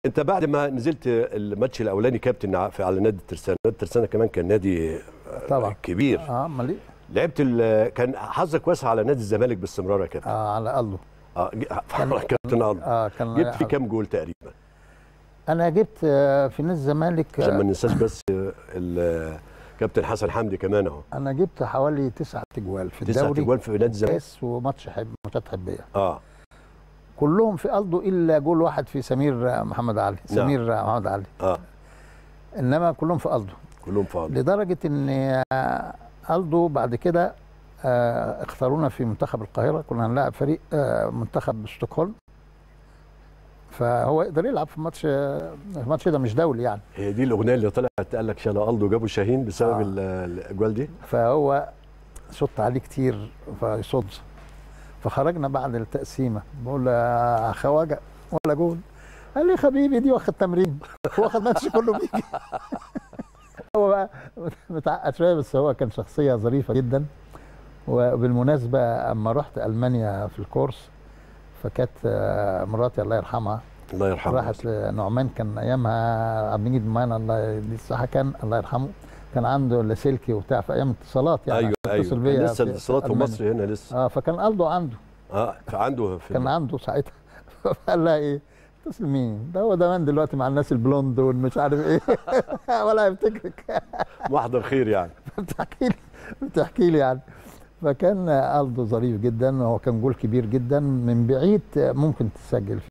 انت بعد ما نزلت الماتش الاولاني كابتن ع- في- على نادي الترسانه نادي الترسانه كمان كان نادي آه، طبعا. كبير اه امال ايه لعبت ال- كان حظك واسع على نادي الزمالك باستمرار يا كابتن اه على الله اه ج- كابتن الله اه كان جبت فيه كام جول تقريبا انا جبت آه، في نادي الزمالك عشان ما آه، ننساش بس آه، ال- كابتن حسن حمدي كمان اهو انا جبت حوالي تسعة اجوال في تسعة الدوري اجوال في نادي الزمالك كاس وماتش حب ماتشات حبيه اه كلهم في الدو الا جول واحد في سمير آه، محمد علي نعم. سمير آه، محمد علي اه انما كلهم في الدو كلهم فاضي لدرجه ان آه، الدو بعد كده آه، اختارونا في منتخب القاهره كنا هنلاعب فريق آه، منتخب ستوكهولم فهو يقدر يلعب في ماتش آه، الماتش ده مش دولي يعني هي دي الاغنيه اللي طلعت قال لك شالا الدو جابوا شاهين بسبب آه. ال- الاجوال دي فهو شط عليه كتير فيصد فخرجنا بعد التقسيمه بقول له يا خواجه ولا جول قال لي حبيبي دي واخد تمرين واخد ماتش كله بيجي هو بقى متعقد شويه بس هو كان شخصيه ظريفه جدا وبالمناسبه اما رحت المانيا في الكورس فكانت آه، مراتي الله يرحمها الله يرحمه راحت لنعمان كان ايامها عبد المجيد مان الله لسه كان الله يرحمه كان عنده لاسلكي وبتاع في ايام اتصالات يعني ايوه اتصل ايوه بيا كان لسه في- الاتصالات في ألمانيا. مصر هنا لسه اه فكان الدو عنده اه عنده في كان عنده ساعتها فقال لها ايه اتصل مين ده هو ده مان دلوقتي مع الناس البلوند والمش عارف ايه ولا يفتكرك محضر خير يعني بتحكي لي بتحكي لي يعني فكان الدو ظريف جدا وهو كان جول كبير جدا من بعيد ممكن تسجل فيه